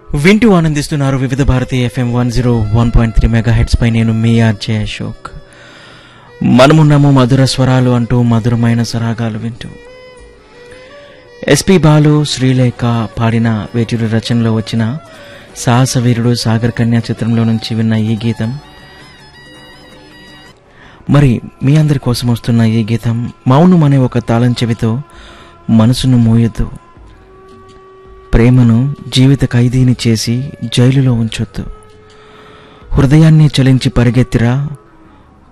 వింటూ ఆనందిస్తున్నారు Vividh Bharati FM one zero one point three mega hits పై నేను మీ ఆర్జే అశోక్ మనమున్నాము మధుర స్వరాలు అంటూ మధురమైన సరాగాలు వింటూ ఎస్పి బాలు శ్రీలేఖ పాడిన వేటూరి రచనలో వచ్చిన సాహసవీరుడు సాగర్ కన్యా చిత్రంలో నుంచి విన్న ఈ గీతం మరి మీ అందరి కోసం వస్తున్న ఈ గీతం మౌనం అనే ఒక తాళం చెవితో మనసును మోయొద్దు ప్రేమను జీవిత ఖైదీని చేసి జైలులో ఉంచొద్దు హృదయాన్ని చలించి పరిగెత్తిరా